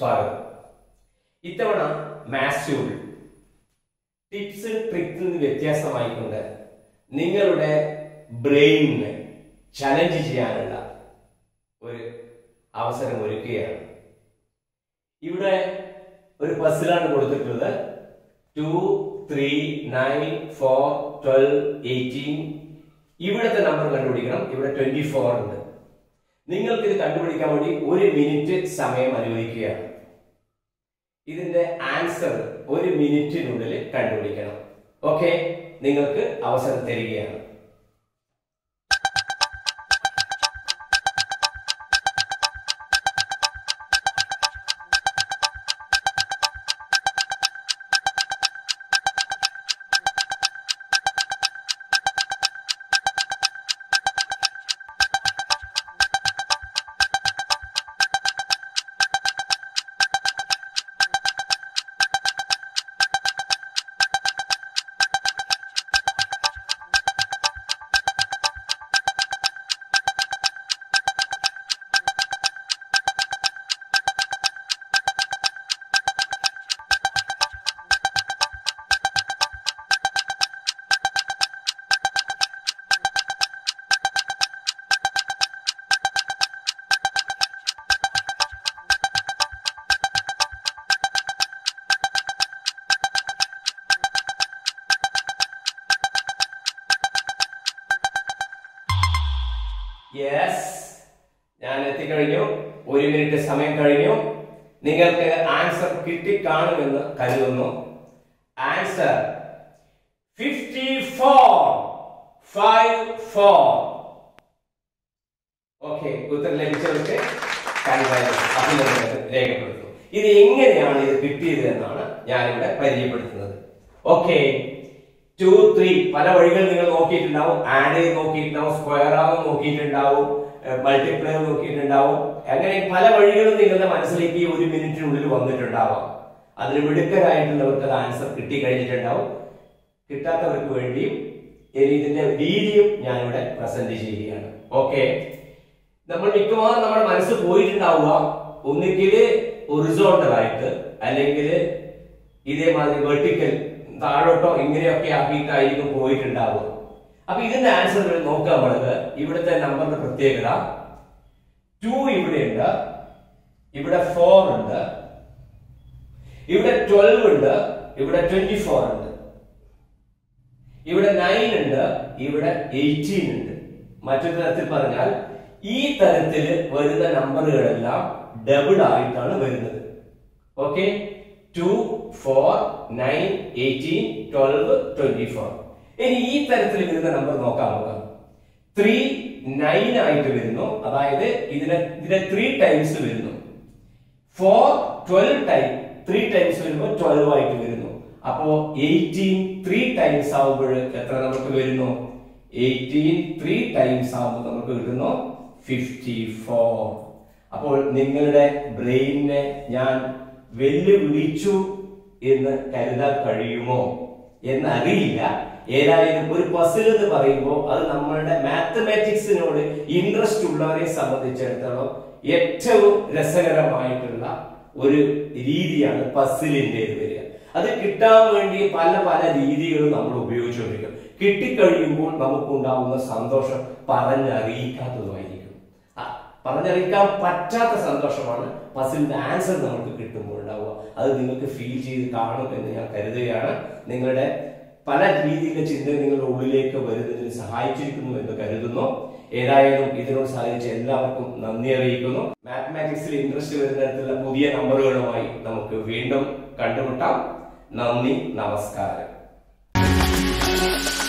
സ്വാഗതം ഇത്തവണ മാസ്യൂൾ ടിപ്സ് ട്രിക്സിൽ നിന്ന് വ്യത്യാസമായിക്കൊണ്ട് നിങ്ങളുടെ ബ്രെയിനിനെ ചലഞ്ച് ചെയ്യാനുള്ള ഒരു അവസരം ഒരുക്കുകയാണ് ഇവിടെ ഒരു പസിലാണ് കൊടുത്തിട്ടുള്ളത് two three nine four twelve eighteen ഇവിടുത്തെ നമ്പർ കണ്ടുപിടിക്കണം ഇവിടെ ട്വന്റി ഫോർ ഉണ്ട് നിങ്ങൾക്ക് ഇത് കണ്ടുപിടിക്കാൻ വേണ്ടി ഒരു മിനിറ്റ് സമയം അനുവദിക്കുകയാണ് ഇതിന്റെ ആൻസർ ഒരു മിനിറ്റിനുള്ളിൽ കണ്ടുപിടിക്കണം ഓക്കെ നിങ്ങൾക്ക് അവസരം തരികയാണ് യെസ് ഞാൻ എത്തിക്കഴിഞ്ഞു ഒരു മിനിറ്റ് സമയം കഴിഞ്ഞു നിങ്ങൾക്ക് ആൻസർ കിട്ടിക്കാണുമെന്ന് കരുതുന്നു answer fifty four five four okay ഉത്തരം ലഭിച്ചവർക്ക് കൈകാര്യം അഭിനന്ദനങ്ങൾ രേഖപ്പെടുത്തുന്നു ഇത് എങ്ങനെയാണ് ഇത് കിട്ടിയത് എന്നാണ് ഞാനിവിടെ പരിചയപ്പെടുത്തുന്നത് ഓക്കെ ടു ത്രീ പല വഴികൾ നിങ്ങൾ നോക്കിയിട്ടുണ്ടാവും ആഡ് ചെയ്ത് നോക്കിയിട്ടുണ്ടാവും സ്ക്വയർ ആവും നോക്കിയിട്ടുണ്ടാവും മൾട്ടിപ്ലയർ നോക്കിയിട്ടുണ്ടാവും അങ്ങനെ പല വഴികളും നിങ്ങളുടെ മനസ്സിലേക്ക് ഈ ഒരു മിനിറ്റിനുള്ളിൽ വന്നിട്ടുണ്ടാവാം അതിന് മിടുക്കരായിട്ടുള്ളവർക്ക് അത് ആൻസർ കിട്ടിക്കഴിഞ്ഞിട്ടുണ്ടാവും കിട്ടാത്തവർക്ക് വേണ്ടിയും ഇനി ഇതിന്റെ വീഡിയോ ഞാനിവിടെ പ്രസന്റ് ചെയ്യുകയാണ് ഓക്കെ നമ്മൾ മിക്കവാറും നമ്മുടെ മനസ്സ് പോയിട്ടുണ്ടാവുക ഒന്നുകിൽ ഒറിസോണ്ടൽ ആയിട്ട് അല്ലെങ്കിൽ ഇതേമാതിരി വെർട്ടിക്കൽ താഴോട്ടോ ഇങ്ങനെയൊക്കെ ആക്കിയിട്ടായിരിക്കും പോയിട്ടുണ്ടാവുക അപ്പൊ ഇതിന്റെ ആൻസർ നോക്കാം നമ്മളത് ഇവിടുത്തെ നമ്പറിന്റെ പ്രത്യേകത ടു ഇവിടെയുണ്ട് ഇവിടെ ഫോർ ഉണ്ട് ഇവിടെ ട്വൽവ് ഉണ്ട് ഇവിടെ ട്വന്റി ഫോർ ഉണ്ട് ഇവിടെ നയൻ ഉണ്ട് ഇവിടെ എയ്റ്റീൻ ഉണ്ട് മറ്റൊരു തരത്തിൽ പറഞ്ഞാൽ ഈ തരത്തിൽ വരുന്ന നമ്പറുകളെല്ലാം ഡബിൾ ആയിട്ടാണ് വരുന്നത് okay two four nine eighteen twelve twenty four ഇനി ഈ തരത്തിൽ വരുന്ന നമ്പർ നോക്കാം നമുക്ക് ത്രീ നയൻ ആയിട്ട് വരുന്നു അതായത് ഇതിനെ ഇതിനെ ത്രീ ടൈംസ് വരുന്നു four twelve time three times വരുമ്പോൾ ട്വൽവ് ആയിട്ട് വരുന്നു അപ്പോ എയ്റ്റീൻ ത്രീ ടൈംസ് ആവുമ്പോൾ എത്ര നമുക്ക് വരുന്നു എയ്റ്റീൻ ത്രീ ടൈംസ് ആവുമ്പോൾ നമുക്ക് കിട്ടുന്നു ഫിഫ്റ്റി ഫോർ അപ്പോൾ നിങ്ങളുടെ ബ്രെയിനിനെ ഞാൻ വെല്ലുവിളിച്ചു എന്ന് കരുതാൻ കഴിയുമോ എന്നറിയില്ല ഏതായാലും ഒരു പസിൽ എന്ന് പറയുമ്പോൾ അത് നമ്മളുടെ മാത്തമാറ്റിക്സിനോട് ഇൻട്രസ്റ്റ് ഉള്ളവരെ സംബന്ധിച്ചിടത്തോളം ഏറ്റവും രസകരമായിട്ടുള്ള ഒരു രീതിയാണ് പസിലിൻ്റെത് വരിക അത് കിട്ടാൻ വേണ്ടി പല പല രീതികളും നമ്മൾ ഉപയോഗിച്ചുകൊണ്ടിരിക്കും കിട്ടിക്കഴിയുമ്പോൾ നമുക്കുണ്ടാവുന്ന സന്തോഷം പറഞ്ഞറിയിക്കാത്തതുമായിരിക്കും ആ, പറഞ്ഞറിയിക്കാൻ പറ്റാത്ത സന്തോഷമാണ് പസിലിന്റെ ആൻസർ നമുക്ക് കിട്ടുമ്പോൾ ഉണ്ടാവുക അത് നിങ്ങൾക്ക് ഫീൽ ചെയ്ത് കാണും എന്ന് ഞാൻ കരുതുകയാണ് നിങ്ങളുടെ പല രീതിയിലെ ചിന്ത നിങ്ങളുടെ ഉള്ളിലേക്ക് വരുന്നതിന് സഹായിച്ചിരിക്കുന്നു എന്ന് കരുതുന്നു ഏതായാലും ഇതിനോട് സഹായിച്ച എല്ലാവർക്കും നന്ദി അറിയിക്കുന്നു മാത്തമാറ്റിക്സിൽ ഇൻട്രസ്റ്റ് വരുന്ന തരത്തിലുള്ള പുതിയ നമ്പറുകളുമായി നമുക്ക് വീണ്ടും കണ്ടുമുട്ടാം നന്ദി നമസ്കാരം